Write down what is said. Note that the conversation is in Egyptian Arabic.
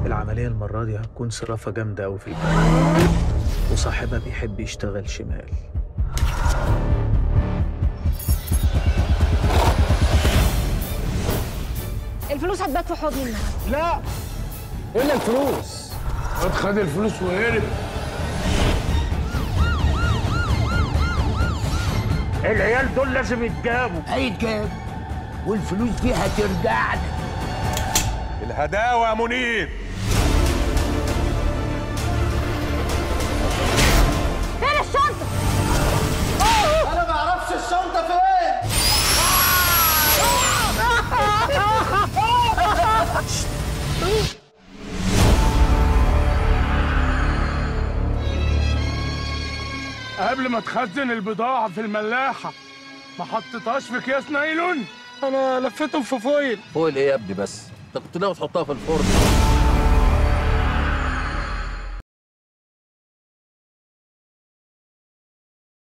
العملية المرة دي هتكون صرافة جامدة أوي في البلد وصاحبها بيحب يشتغل شمال الفلوس هتبات في حضني النهارده لا الا الفلوس خد خد الفلوس وهرب العيال دول لازم يتجابوا هيتجاب والفلوس دي هترجع لك الهداوة يا منير فين الشنطه انا ما اعرفش الشنطه فين قبل ما تخزن البضاعة في الملاحة ما حطيتهاش في اكياس نايلون انا لفيتهم في فويل فوق ايه يا ابني بس انت كنت ناوي تحطها في الفرن